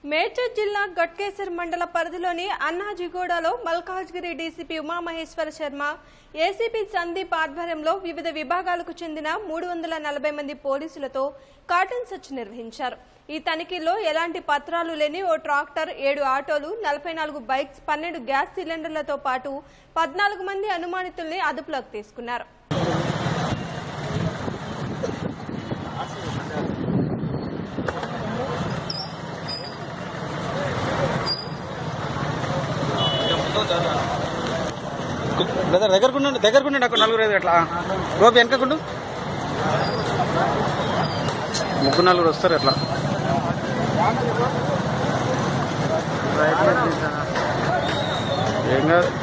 మేడ్చల్ జిల్లా గట్కేసర్ మండల పరిధిలోని అన్నాజిగూడలో మల్కాజ్గిరి డీసీపీ ఉమామహేశ్వర శర్మ ఏసీపీ సందీప్ ఆధ్వర్యంలో వివిధ విభాగాలకు చెందిన మూడు వందల నలభై మంది పోలీసులతో కాటన్ సెర్చ్ నిర్వహించారు ఈ తనిఖీల్లో ఎలాంటి పత్రాలు లేని ఓ ట్రాక్టర్ ఏడు ఆటోలు నలభై నాలుగు బైక్స్ పన్నెండు గ్యాస్ సిలిండర్లతో పాటు పద్నాలుగు మంది అనుమానితుల్ని అదుపులోకి తీసుకున్నారు బ్రదర్ దగ్గరకుండండి దగ్గరకుండండి అక్కడ నలుగురు ఐదు అట్లా గోపి వెనకకుండు ముగ్గురు నలుగురు వస్తారు అట్లా ఏం కాదు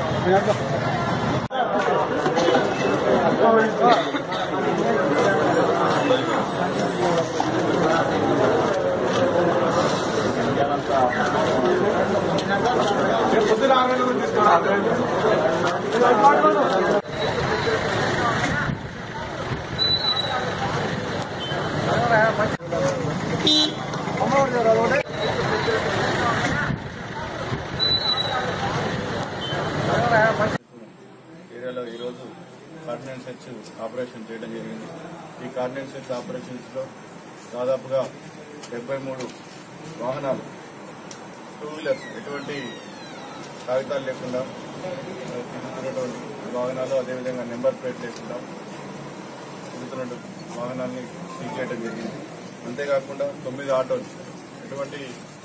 ఏరియాలో ఈరోజు కార్డినెన్స్ సెర్చ్ ఆపరేషన్ చేయడం జరిగింది ఈ కార్డినెన్స్ సెర్చ్ ఆపరేషన్స్లో దాదాపుగా డెబ్బై మూడు వాహనాలు టూ వీలర్స్ ఎటువంటి కాగితాలు లేకుండా ఆ, తిరుగుతున్నటువంటి వాహనాలు అదేవిధంగా నెంబర్ ప్లేట్ లేకుండా తిరుగుతున్నటువంటి వాహనాన్ని సీజ్ చేయడం జరిగింది అంతేకాకుండా తొమ్మిది ఆటోలు ఎటువంటి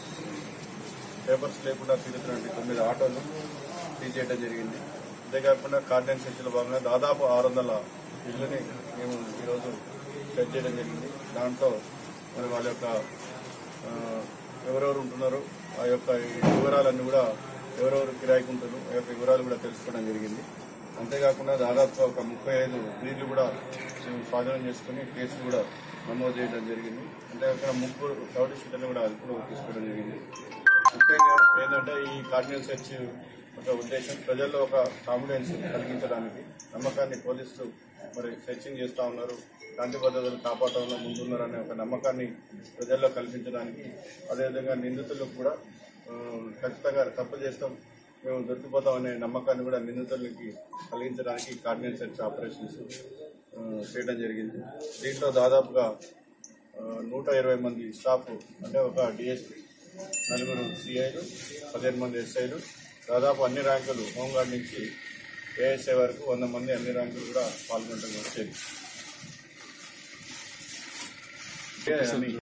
పేపర్స్ లేకుండా తిరుగుతున్నటువంటి తొమ్మిది ఆటోలు సీజ్ చేయడం జరిగింది అంతేకాకుండా కార్డినెన్స్ సెర్చ్లో భాగంగా దాదాపు ఆరు వందల ఇళ్లని మేము ఈరోజు సెర్చ్ చేయడం జరిగింది దాంట్లో మరి వాళ్ళ యొక్క ఆ, ఎవరెవరు ఉంటున్నారో ఆ యొక్క ఈ వివరాలన్నీ కూడా ఎవరెవరు కిరాయికి ఉంటారు ఆ యొక్క వివరాలు కూడా తెలుసుకోవడం జరిగింది అంతేకాకుండా దాదాపు ఒక ముప్పై ఐదు వీళ్ళు కూడా మేము స్వాధీనం చేసుకుని కేసులు కూడా నమోదు చేయడం జరిగింది అంతేకాకుండా ముగ్గురు రౌడీ షీటర్ని కూడా అదుపులో తీసుకోవడం జరిగింది ముఖ్యంగా ఏంటంటే ఈ కార్డినెన్స్ సెర్చ్ ఒక ఉద్దేశం ప్రజల్లో ఒక కాన్ఫిడెన్స్ కలిగించడానికి నమ్మకాన్ని పోలీసులు మరి సెర్చింగ్ చేస్తా ఉన్నారు శాంతి భద్రతలు కాపాడడంలో ముందున్నారనే ఒక నమ్మకాన్ని ప్రజల్లో కల్పించడానికి అదేవిధంగా నిందితులకు కూడా ఆ, ఖచ్చితంగా తప్పు చేస్తాం మేము దొరికిపోతామనే నమ్మకాన్ని కూడా నిందితులకి కలిగించడానికి ఈ కార్డినెన్స్ సెర్చ్ ఆపరేషన్స్ ఆ, చేయడం జరిగింది దీంట్లో దాదాపుగా ఆ, నూట ఇరవై మంది స్టాఫ్ అంటే ఒక డిఎస్పీ నలుగురు సిఐలు పదిహేను మంది ఎస్ఐలు దాదాపు అన్ని ర్యాంకులు హోంగార్డ్ నుంచి ఏఎస్ఐ వరకు వంద మంది అన్ని ర్యాంకులు కూడా పాల్గొనడం వచ్చేది అన్ని